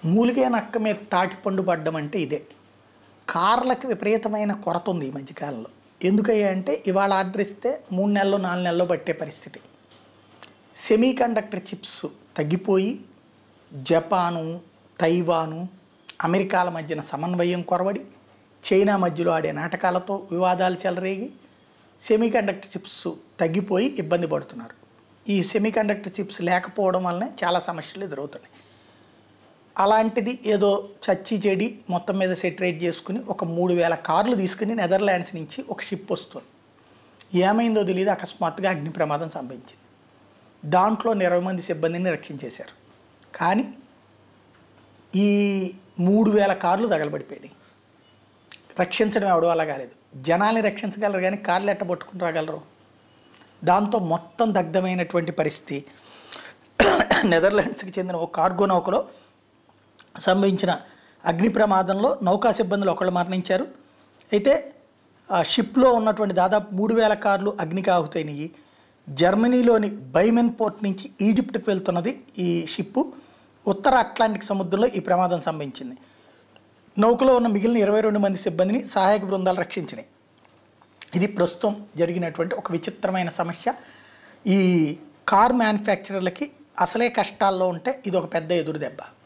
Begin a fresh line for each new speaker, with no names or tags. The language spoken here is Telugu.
మూలిగే నక్క మీద తాటిపండు పడ్డం అంటే ఇదే కార్లకు విపరీతమైన కొరత ఉంది ఈ మధ్యకాలంలో ఎందుకయ్యా అంటే ఇవాళ ఆర్డర్ ఇస్తే మూడు నెలలు నాలుగు నెలలు పట్టే పరిస్థితి సెమీ కండక్టర్ చిప్స్ తగ్గిపోయి జపాను తైవాను అమెరికాల మధ్యన సమన్వయం కొరవడి చైనా మధ్యలో ఆడే నాటకాలతో వివాదాలు చెలరేగి సెమీ కండక్టర్ చిప్స్ తగ్గిపోయి ఇబ్బంది పడుతున్నారు ఈ సెమీ కండక్టర్ చిప్స్ లేకపోవడం వల్లనే చాలా సమస్యలు ఎదురవుతున్నాయి అలాంటిది ఏదో చచ్చి చెడి మొత్తం మీద సెటరేట్ చేసుకుని ఒక మూడు వేల కార్లు తీసుకుని నెదర్లాండ్స్ నుంచి ఒక షిప్ వస్తుంది ఏమైందో తెలియదు అకస్మాత్తుగా అగ్ని ప్రమాదం సంభవించింది దాంట్లో ఇరవై మంది సిబ్బందిని రక్షించేశారు కానీ ఈ మూడు వేల కార్లు తగలబడిపోయినాయి రక్షించడం ఎవడో అలా కాలేదు జనాల్ని రక్షించగలరు కానీ కార్లు ఎట్ట పట్టుకుని రాగలరు దాంతో మొత్తం దగ్ధమైనటువంటి పరిస్థితి నెదర్లాండ్స్కి చెందిన ఒక కార్గో నౌకలో సంభవించిన అగ్ని ప్రమాదంలో నౌకా సిబ్బందులు ఒకళ్ళు మరణించారు అయితే ఆ షిప్లో ఉన్నటువంటి దాదాపు మూడు వేల కార్లు అగ్నికి ఆహుతైనవి జర్మనీలోని బైమెన్ పోర్ట్ నుంచి ఈజిప్ట్కి వెళ్తున్నది ఈ షిప్పు ఉత్తర అట్లాంటిక్ సముద్రంలో ఈ ప్రమాదం సంభవించింది నౌకలో ఉన్న మిగిలిన ఇరవై రెండు మంది సిబ్బందిని సహాయక బృందాలు రక్షించినాయి ఇది ప్రస్తుతం జరిగినటువంటి ఒక విచిత్రమైన సమస్య ఈ కార్ మ్యానుఫ్యాక్చరర్లకి అసలే కష్టాల్లో ఉంటే ఇది ఒక పెద్ద ఎదురు దెబ్బ